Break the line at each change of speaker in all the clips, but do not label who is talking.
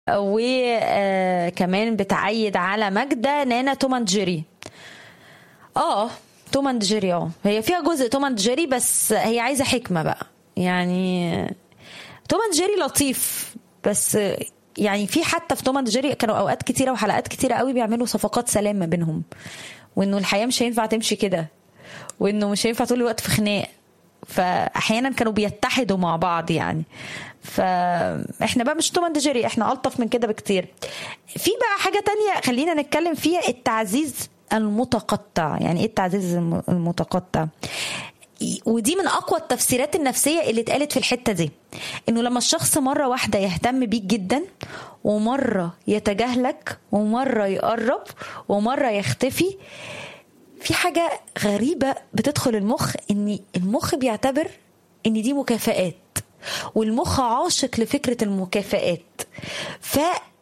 وكمان بتعيد على ماجدة نانا توم اند جيري اه توم اند جيري اه هي فيها جزء توم اند جيري بس هي عايزة حكمة بقى يعني توم اند جيري لطيف بس يعني في حتى في توم اند جيري كانوا اوقات كتيره وحلقات كتيره قوي بيعملوا صفقات سلام ما بينهم وانه الحياه مش هينفع تمشي كده وانه مش هينفع طول الوقت في خناق فاحيانا كانوا بيتحدوا مع بعض يعني فاحنا بقى مش توم اند جيري احنا الطف من كده بكتير في بقى حاجه تانية خلينا نتكلم فيها التعزيز المتقطع يعني ايه التعزيز المتقطع ودي من اقوى التفسيرات النفسيه اللي اتقالت في الحته دي انه لما الشخص مره واحده يهتم بيك جدا ومره يتجاهلك ومره يقرب ومره يختفي في حاجه غريبه بتدخل المخ ان المخ بيعتبر ان دي مكافآت والمخ عاشق لفكره المكافآت ف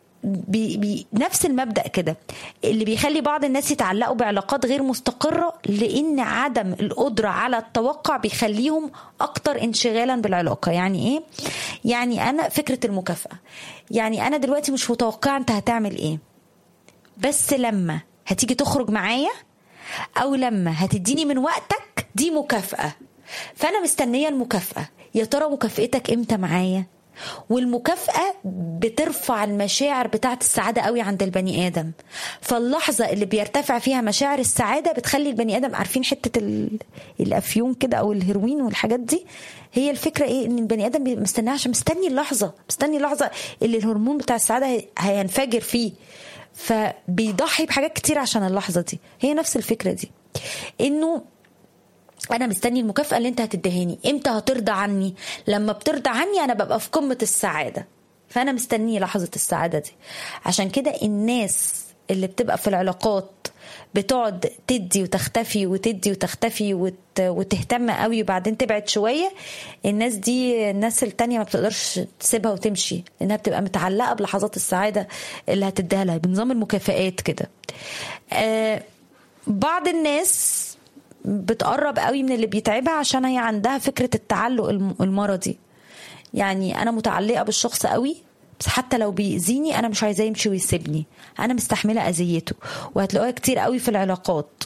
بي بي نفس المبدا كده اللي بيخلي بعض الناس يتعلقوا بعلاقات غير مستقره لان عدم القدره على التوقع بيخليهم اكتر انشغالا بالعلاقه يعني ايه يعني انا فكره المكافاه يعني انا دلوقتي مش متوقعه انت هتعمل ايه بس لما هتيجي تخرج معايا او لما هتديني من وقتك دي مكافاه فانا مستنيه المكافاه يا ترى مكافئتك امتى معايا والمكافأة بترفع المشاعر بتاعت السعادة قوي عند البني آدم فاللحظة اللي بيرتفع فيها مشاعر السعادة بتخلي البني آدم عارفين حتة الأفيون كده أو الهيروين والحاجات دي هي الفكرة إيه إن البني آدم مستنيها عشان مستني اللحظة مستني اللحظة اللي الهرمون بتاع السعادة هينفجر فيه فبيضحي بحاجات كتير عشان اللحظة دي هي نفس الفكرة دي إنه انا مستني المكافاه اللي انت هتدهاني امتى هترضى عني لما بترضى عني انا ببقى في قمه السعاده فانا مستنيه لحظه السعاده دي عشان كده الناس اللي بتبقى في العلاقات بتقعد تدي وتختفي وتدي وتختفي وت... وتهتم قوي وبعدين تبعد شويه الناس دي الناس التانية ما بتقدرش تسيبها وتمشي لانها بتبقى متعلقه بلحظات السعاده اللي هتديها لها بنظام المكافئات كده آه بعض الناس بتقرب قوي من اللي بيتعبها عشان هي عندها فكره التعلق المرضي يعني انا متعلقه بالشخص قوي بس حتى لو بيأذيني انا مش عايزاه يمشي ويسيبني انا مستحمله اذيته وهتلاقوها كتير قوي في العلاقات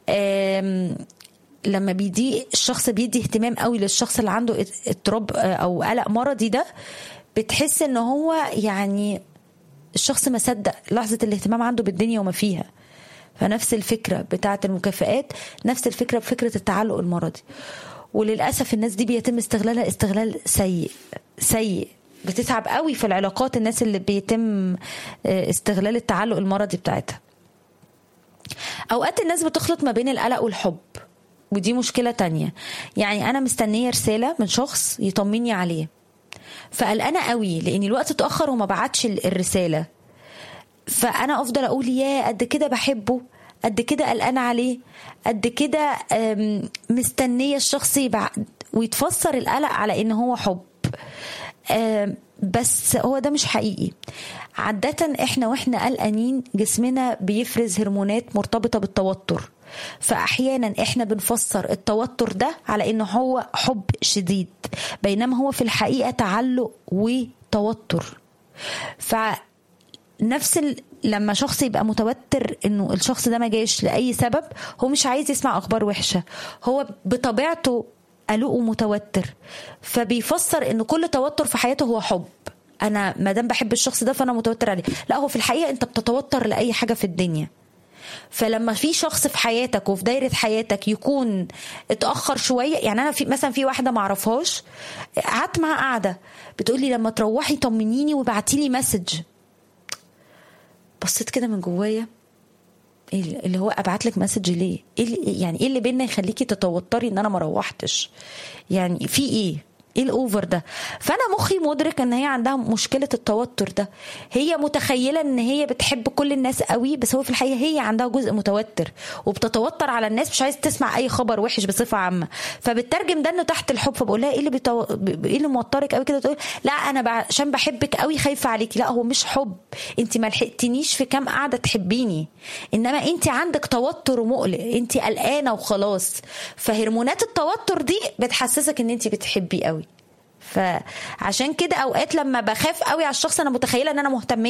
لما بيدي الشخص بيدي اهتمام قوي للشخص اللي عنده اضطراب او قلق مرضي ده بتحس ان هو يعني الشخص ما صدق لحظه الاهتمام عنده بالدنيا وما فيها فنفس الفكره بتاعه المكافئات نفس الفكره بفكره التعلق المرضي وللاسف الناس دي بيتم استغلالها استغلال سيء سيء بتتعب قوي في العلاقات الناس اللي بيتم استغلال التعلق المرضي بتاعتها اوقات الناس بتخلط ما بين القلق والحب ودي مشكلة تانية يعني أنا مستنية رسالة من شخص يطمني عليه فقلقانة قوي لأن الوقت اتأخر وما بعتش الرسالة فانا افضل اقول يا قد كده بحبه قد كده قلقانه عليه قد كده مستنيه الشخص يبقى ويتفسر القلق على ان هو حب بس هو ده مش حقيقي عادة احنا واحنا قلقانين جسمنا بيفرز هرمونات مرتبطة بالتوتر فاحيانا احنا بنفسر التوتر ده على انه هو حب شديد بينما هو في الحقيقة تعلق وتوتر ف نفس ال... لما شخص يبقى متوتر انه الشخص ده ما جاش لاي سبب هو مش عايز يسمع اخبار وحشه هو بطبيعته قلق ومتوتر فبيفسر ان كل توتر في حياته هو حب انا ما دام بحب الشخص ده فانا متوتر عليه لا هو في الحقيقه انت بتتوتر لاي حاجه في الدنيا فلما في شخص في حياتك وفي دايره حياتك يكون اتاخر شويه يعني انا في مثلا في واحده ما اعرفهاش قعدت معاها قاعده بتقولي لما تروحي طمنيني وابعتي لي مسج بصيت كده من جوايا إيه اللي هو ابعت لك مسج ليه إيه اللي يعني ايه اللي بينا يخليكي تتوتري ان انا ما روحتش يعني في ايه ايه الاوفر ده فانا مخي مدرك ان هي عندها مشكله التوتر ده هي متخيله ان هي بتحب كل الناس قوي بس هو في الحقيقه هي عندها جزء متوتر وبتتوتر على الناس مش عايزه تسمع اي خبر وحش بصفه عامه فبترجم ده انه تحت الحب فبقول لها ايه اللي بتو... ايه اللي موترك قوي كده تقول لا انا عشان بحبك قوي خايفه عليكي لا هو مش حب انت ما لحقتنيش في كام قاعده تحبيني انما انت عندك توتر ومقلق انت قلقانه وخلاص فهرمونات التوتر دي بتحسسك ان انت بتحبي قوي فعشان كده اوقات لما بخاف قوي على الشخص انا متخيله ان انا مهتميه